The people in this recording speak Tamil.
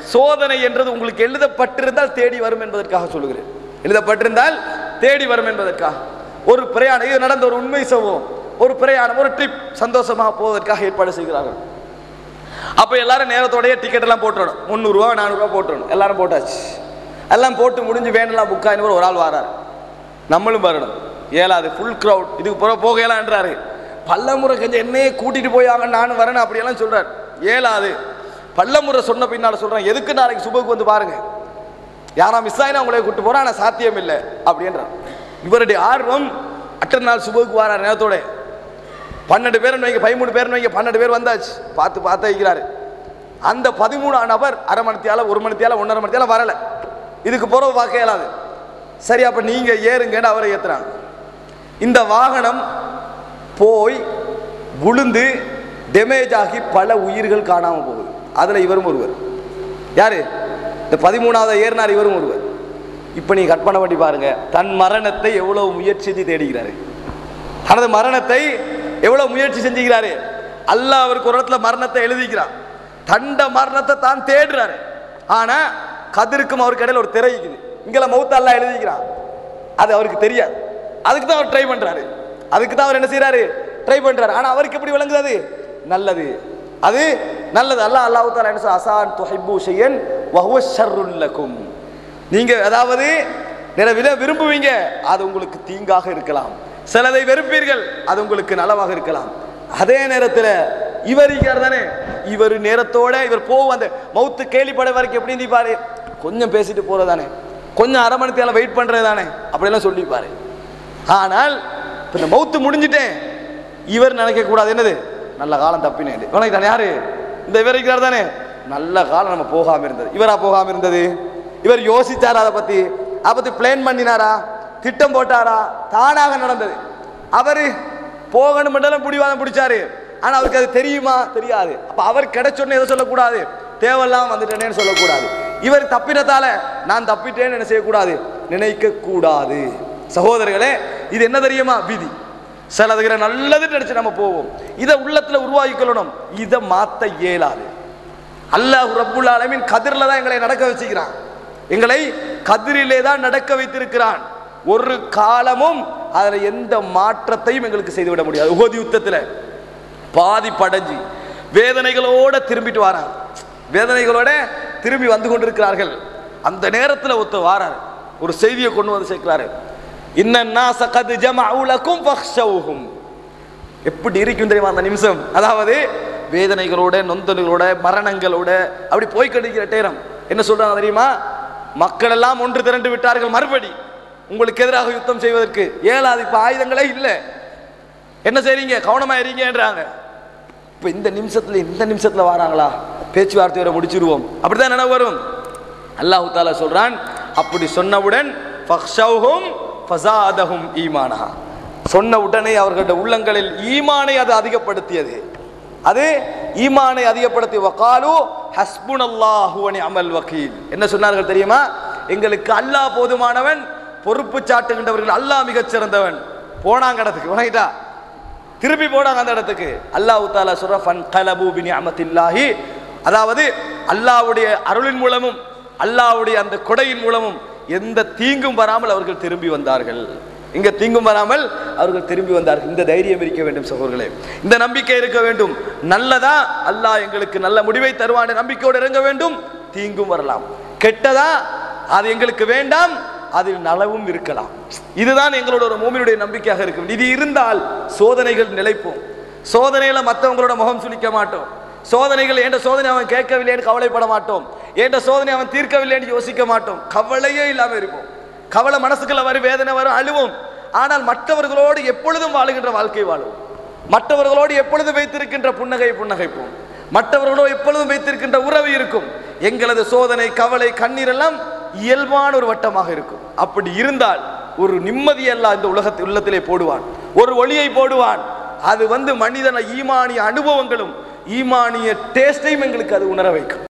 சோதனை என்றது உங்களுக்கு எழுதப்பட்டிருந்தால் தேடி வரும் என்பதற்காக சொல்லுகிறேன் எழுதப்பட்டிருந்தால் தேடி வரும் என்பதற்காக ஒரு பிரயாணம் இது நடந்த ஒரு உண்மை சம்பவம் ஒரு பிரயாணம் ஒரு ட்ரிப் சந்தோஷமாக போவதற்காக ஏற்பாடு செய்கிறார்கள் அப்போ எல்லாரும் நேரத்தோடய டிக்கெட் எல்லாம் போட்டுறணும் முந்நூறுரூவா நானூறுரூவா போட்டுறணும் எல்லாரும் போட்டாச்சு எல்லாம் போட்டு முடிஞ்சு வேணலாம் புக் ஆயின்னு ஒரு ஆள் வரார் நம்மளும் வரணும் ஏழாது ஃபுல் க்ரௌட் இதுக்கு புற போகலான்றாரு பல்லமுறை கொஞ்சம் என்னையே கூட்டிட்டு போயாங்க நானும் வரணும் அப்படியெல்லாம் சொல்றார் ஏழாது பல்லமுறை சொன்ன பின்னால் சொல்றேன் எதுக்கு நாளைக்கு சுபுக்கு வந்து பாருங்க யாரா மிஸ் ஆயினா உங்களை கூட்டு போறா ஆனால் சாத்தியம் இல்லை அப்படின்றார் இவருடைய ஆர்வம் அட்ட நாள் சுபுக்கு வரார் நேரத்தோட பன்னெண்டு பேர் வைங்க பதிமூணு பேர் வைங்க பன்னெண்டு பேர் வந்தாச்சு பார்த்து பார்த்து வைக்கிறாரு அந்த பதிமூணாம் நபர் அரை மணித்தியால ஒரு மணித்தியால ஒன்றரை மணித்தியால வரல இதுக்கு பிறகு பார்க்க இயலாது சரி அப்ப நீங்க ஏறுங்கன்னு அவரை ஏத்துறாங்க இந்த வாகனம் போய் விழுந்து டேமேஜ் ஆகி பல உயிர்கள் காணாம போகுது அதுல இவரும் ஒருவர் யாரு இந்த பதிமூணாவது ஏறினார் இவரும் ஒருவர் இப்போ நீ கற்பனை பண்ணி பாருங்க தன் மரணத்தை எவ்வளவு முயற்சி செஞ்சு தேடுகிறாரு தனது மரணத்தை எவ்வளவு முயற்சி செஞ்சுக்கிறாரு அல்லாஹ் அவருக்கு ஒரு இடத்துல மரணத்தை எழுதிக்கிறான் தண்ட மரணத்தை தான் தேடுறாரு ஆனா கதிருக்கும் அவருக்கு இடையில ஒரு திரை இருக்குது இங்கெல்லாம் மௌத்த அல்லாஹ் எழுதிக்கிறான் அது அவருக்கு தெரியாது அதுக்கு தான் அவர் ட்ரை பண்றாரு அதுக்கு தான் அவர் என்ன செய்றாரு ட்ரை பண்றாரு ஆனா அவருக்கு எப்படி விளங்குது அது நல்லது அது நல்லது அல்லாஹ் அல்லாஹ் தாலா என்ன சொல்ற அசான் துஹிப்பு ஷையன் வஹுவ ஷர்ருல் லக்கும் நீங்க அதாவது நிலவில விரும்புவீங்க அது உங்களுக்கு தீங்காக இருக்கலாம் சிலதை வெறுப்பீர்கள் அது உங்களுக்கு நலவாக இருக்கலாம் அதே நேரத்தில் இவர் இருக்கார் தானே இவர் நேரத்தோட இவர் போகும் அந்த மவுத்து கேள்விப்பட வரைக்கும் எப்படி இருப்பாரு கொஞ்சம் பேசிட்டு போறதானே கொஞ்சம் அரை மணி நேரம் வெயிட் பண்றது தானே அப்படியெல்லாம் சொல்லிப்பாரு ஆனால் இப்ப இந்த மவுத்து முடிஞ்சிட்டேன் இவர் நினைக்க கூடாது என்னது நல்ல காலம் தப்பினேன் உனக்கு தானே யாரு இந்த இவர் இருக்கிறார் தானே நல்ல காலம் நம்ம போகாம இருந்தது இவரா போகாம இருந்தது இவர் யோசிச்சாரா அதை பத்தி அதை பத்தி பிளான் பண்ணினாரா திட்டம் போட்டாரா தானாக நடந்தது அவரு போகணும் மட்டும் பிடிவாதம் பிடிச்சாரு ஆனா அவருக்கு அது தெரியுமா தெரியாது அப்ப அவர் கிடைச்சோன்னு எதை சொல்லக்கூடாது தேவையில்லாம வந்துட்டேனேன்னு சொல்லக்கூடாது இவர் தப்பினத்தால நான் தப்பிட்டேன்னு என்ன செய்யக்கூடாது நினைக்க கூடாது சகோதரர்களே இது என்ன தெரியுமா விதி சிலதுகிற நல்லது நினைச்சு நம்ம போவோம் இதை உள்ளத்துல உருவாக்கிக்கொள்ளணும் இதை மாத்த இயலாது அல்லாஹ் ரப்புல் ஆலமீன் கதிரில் தான் எங்களை நடக்க வச்சுக்கிறான் எங்களை கதிரிலே தான் நடக்க வைத்திருக்கிறான் ஒரு காலமும் அதில் எந்த மாற்றத்தையும் எங்களுக்கு செய்துவிட முடியாது உகதி யுத்தத்தில் பாதி படைஞ்சு வேதனைகளோட திரும்பிட்டு வராங்க வேதனைகளோட திரும்பி வந்து கொண்டிருக்கிறார்கள் அந்த நேரத்தில் ஒருத்தர் வாரார் ஒரு செய்தியை கொண்டு வந்து சேர்க்கிறாரு இன்னன்னா சகது ஜமஉலக்கும் ஃபக்ஷவுஹும் எப்படி இருக்கும் தெரியுமா அந்த நிமிஷம் அதாவது வேதனைகளோட நொந்தல்களோட மரணங்களோட அப்படி போய் கடிக்கிற நேரம் என்ன சொல்றாங்க தெரியுமா மக்கள் எல்லாம் ஒன்று திரண்டு விட்டார்கள் மறுபடி உங்களுக்கு எதிராக யுத்தம் செய்வதற்கு ஏழாது இப்ப ஆயுதங்களே இல்லை என்ன செய்றீங்க கவனமா இருங்கன்றாங்க இப்ப இந்த நிமிஷத்துல இந்த நிமிஷத்துல வராங்களா பேச்சுவார்த்தையோட முடிச்சிருவோம் அப்படிதான் நினைவு வரும் அல்லாஹு தாலா சொல்றான் அப்படி சொன்னவுடன் ஃபக்ஷௌஹும் ஃபஸாதஹும் ஈமானா சொன்ன உடனே அவர்களுடைய உள்ளங்களில் ஈமானை அது அதிகப்படுத்தியது அது ஈமானை அதிகப்படுத்தி வகாலு ஹஸ்புனல்லாஹு வ நிஅமல் வக்கீல் என்ன சொன்னார்கள் தெரியுமா எங்களுக்கு அல்லாஹ் போதுமானவன் பொறுப்பு சாட்டுகின்றவர்கள் அல்லாஹ் மிகச் சிறந்தவன் போனாங்க இடத்துக்கு வணங்கிட்டா திருப்பி போனாங்க அந்த இடத்துக்கு அல்லாஹ் தாலா சொல்ற ஃபன் கலபு பி நிஅமத்தில்லாஹி அதாவது அல்லாஹ்வுடைய அருளின் மூலமும் அல்லாஹ்வுடைய அந்த கொடையின் மூலமும் எந்த தீங்கும் வராமல் அவர்கள் திரும்பி வந்தார்கள் இங்க தீங்கும் வராமல் அவர்கள் திரும்பி வந்தார்கள் இந்த தைரியம் இருக்க வேண்டும் சகோதரர்களே இந்த நம்பிக்கை இருக்க வேண்டும் நல்லதா அல்லாஹ் எங்களுக்கு நல்ல முடிவை தருவான் நம்பிக்கையோடு இறங்க வேண்டும் தீங்கும் வரலாம் கெட்டதா அது எங்களுக்கு வேண்டாம் அதில் நலவும் இருக்கலாம் இதுதான் எங்களோட ஒரு மூமினுடைய நம்பிக்கையாக இருக்கும் இது இருந்தால் சோதனைகள் நிலைப்போம் சோதனையில மற்றவங்களோட முகம் சுளிக்க மாட்டோம் சோதனைகள் என்ற சோதனை அவன் கேட்கவில்லைன்னு கவலைப்பட மாட்டோம் என்ற சோதனை அவன் தீர்க்கவில்லைன்னு யோசிக்க மாட்டோம் கவலையே இல்லாம இருப்போம் கவலை மனசுக்குள்ள வரும் வேதனை வரும் அழுவோம் ஆனால் மற்றவர்களோடு எப்பொழுதும் வாழுகின்ற வாழ்க்கை வாழுவோம் மற்றவர்களோடு எப்பொழுதும் வைத்திருக்கின்ற புன்னகை புன்னகைப்போம் மற்றவர்களோடு எப்பொழுதும் வைத்திருக்கின்ற உறவு இருக்கும் எங்களது சோதனை கவலை கண்ணீர் எல்லாம் இயல்பான ஒரு வட்டமாக இருக்கும் அப்படி இருந்தால் ஒரு நிம்மதியெல்லாம் இந்த உலகத்தில் உள்ளத்திலே போடுவான் ஒரு ஒளியை போடுவான் அது வந்து மனிதன ஈமானிய அனுபவங்களும் ஈமானிய டேஸ்டையும் எங்களுக்கு அது உணர வைக்கும்